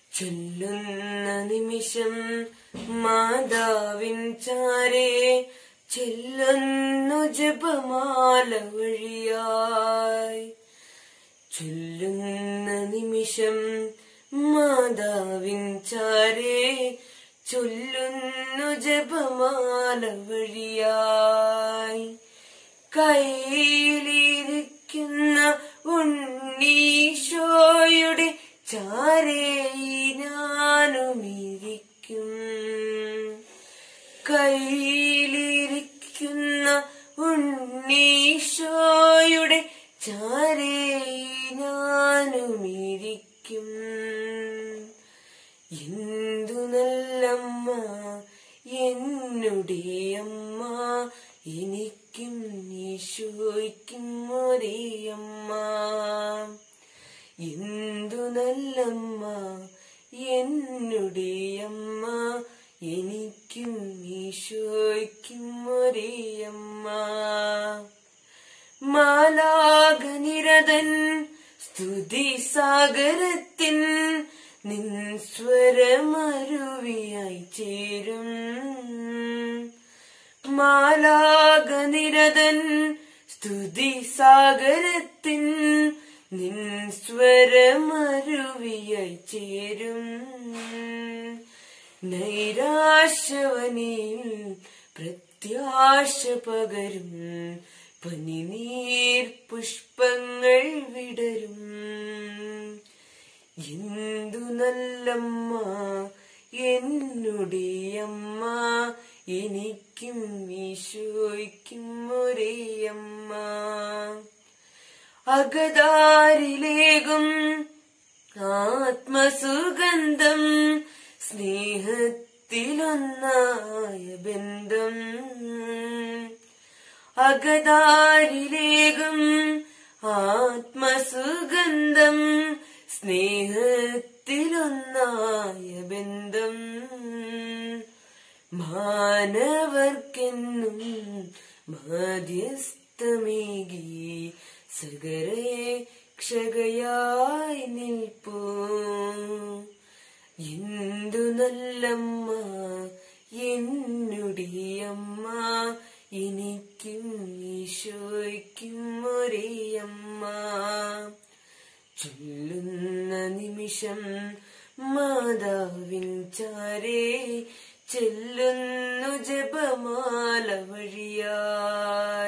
ചൊല്ലുന്ന നിമിഷം മാതാവിൻ ചാരേ ചെല്ലുന്നു ജപമാല വഴിയായി ചൊല്ലുന്ന നിമിഷം മാതാവിൻ ചാരേ ചൊല്ലുന്നു ജപമാല വഴിയായി കയ്യിലിരിക്കുന്ന ഉണ്ണീശോയുടെ ചാരേ ഞാനുമിരിക്കും കയ്യിലിരിക്കുന്ന ഉണ്ണീശോയുടെ ചാരേ ഞാനുമിരിക്കും എന്തു നല്ലമ്മ എന്നുടെ അമ്മ എനിക്കും ഈശോയ്ക്കും ഒരേ അമ്മ എന്തു നല്ലമ്മ എന്നുടെ അമ്മ എനിക്കും ഈശോയ്ക്കും ഒരേ അമ്മ മാലാകനിരതൻ സ്തുതി സാഗരത്തിൻ നിൻ സ്വരമരുവിയായി ചേരും മാലാകനിരതൻ സ്തുതി സാഗരത്തിൻ നിൻ സ്വരമരുവിയായി ചേരും നൈരാശവനിൽ പ്രത്യാശ പകരും പനിനീർ പുഷ്പങ്ങൾ വിടരും എന്തു നല്ലമ്മ എന്നുടെ അമ്മ എനിക്കും ഈശോയ്ക്കും ഒരേ അമ്മ അകതാരിലേകും ആത്മസുഗന്ധം സ്നേഹത്തിലൊന്നായ ബന്ധം അകതാരിലേകും ആത്മസുഗന്ധം സ്നേഹത്തിലൊന്നായ ബന്ധം മാനവർക്കെന്നും മാധ്യസ്ഥമേകി സകരയെ ക്ഷകയായി നിൽപ്പൂ എന്തു നല്ലമ്മ എന്നുടെ അമ്മ എനിക്കും ഈശോയ്ക്കും ഒരേ അമ്മ ചൊല്ലുന്ന നിമിഷം മാതാവിൻ ചാരേ ചെല്ലുന്നു ജപമാല വഴിയായി